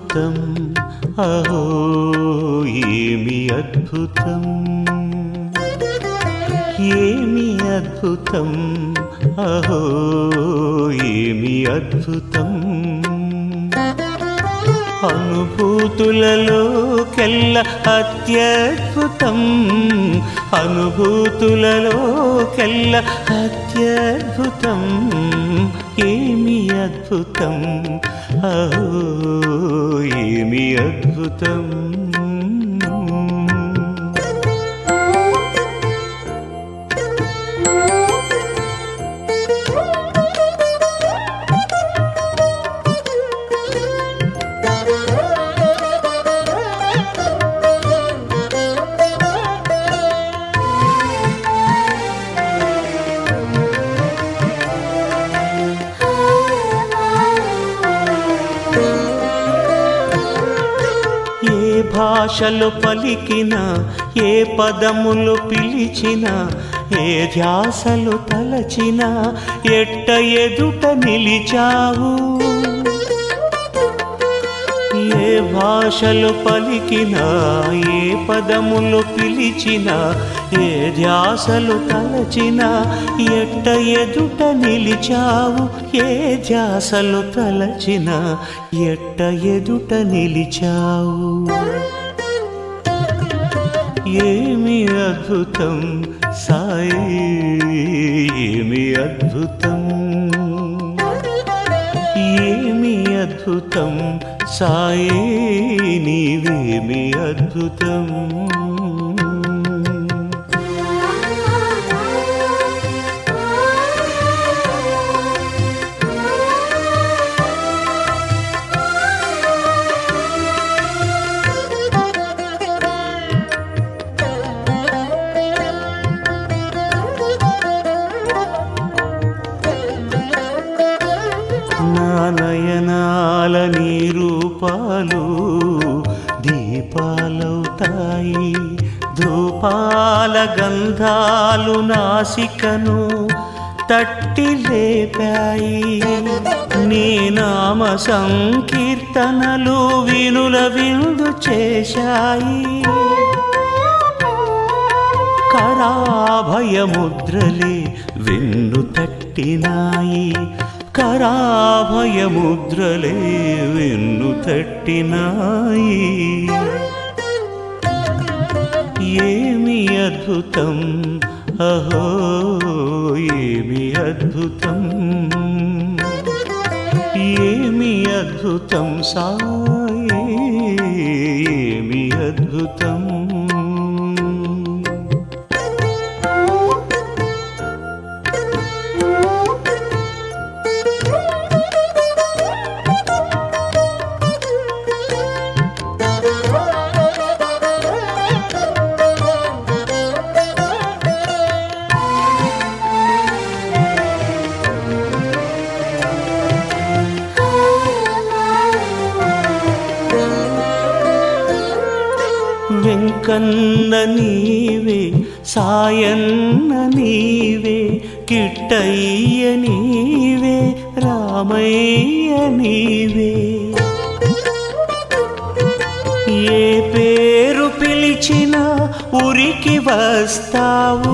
అద్భుతం అహో ఏమి అద్భుతం ఏమి అద్భుతం అహో ఏమి అద్భుతం అనుభూతులలోకెల్ల అత్యద్భుతం అనుభూతులలోకెల్ల అత్యద్భుతం ఏమి అద్భుతం అహో ఏమి అద్భుతం ఏ భాషలు పలికినా ఏ పదములు పిలిచినా ఏ ధ్యాసలు తలచినా ఎట్ట ఎదుట నిలిచావు ఏ భాషలు పలికినా ఏ పదములు పిలిచినా ఏ ధ్యాసలు తలచినా ఎట్ట ఎదుట నిలిచావు ఏ ధ్యాసలు తలచినా ఎట్ట ఎదుట నిలిచావు ఏమి అద్భుతం సాయి ఏమి అద్భుతం ఏమి అద్భుతం సాయి నీవేమి అద్భుతం నా నయనాల నీ రూపాలు దీపాలవుతాయి ధూపాల గంధాలు నాసికను తట్టి లేపాయి నీ నామ సంకీర్తనలు వినుల విందు చేశాయి కరాభయముద్రలే వెన్ను తట్టినాయి కరాభయముద్రలే వెన్ను తట్టినాయి ఏమి అద్భుతం అహో ఏమి అద్భుతం ఏమి అద్భుతం సాయి ఏమి అద్భుతం వెంకన్న నీవే సాయన్న నీవే కిట్టయ్య నీవే రామయ్య నీవే ఏ పేరు పిలిచినా ఉరికి వస్తావు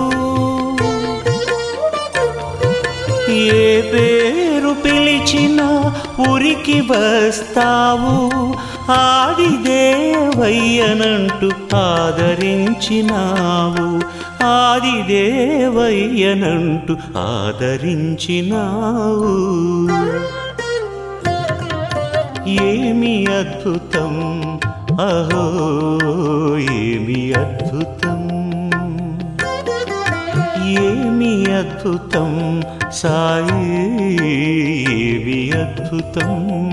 ఏ పేరు పిలిచినా ఉరికి వస్తావు ఆదిదేవయ్యనంటూ ఆదరించినావు ఆదిదేవయ్యనంటూ ఆదరించినావు ఏమి అద్భుతం అహో ఏమి అద్భుతం ఏమి అద్భుతం సాయి ఏమి అద్భుతం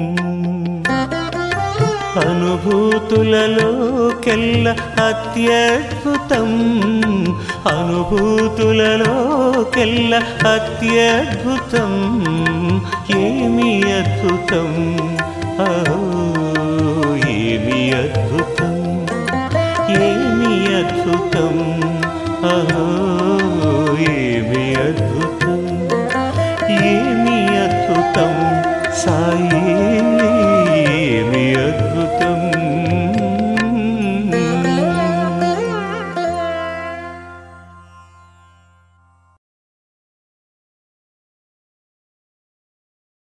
అనుభూతులలోకెల్ల అత్యద్భుతం అనుభూతులలోకెల్ల అత్యద్భుతం ఏమి అద్భుతం అహో ఏమి అద్భుతం ఏమి అద్భుతం అహో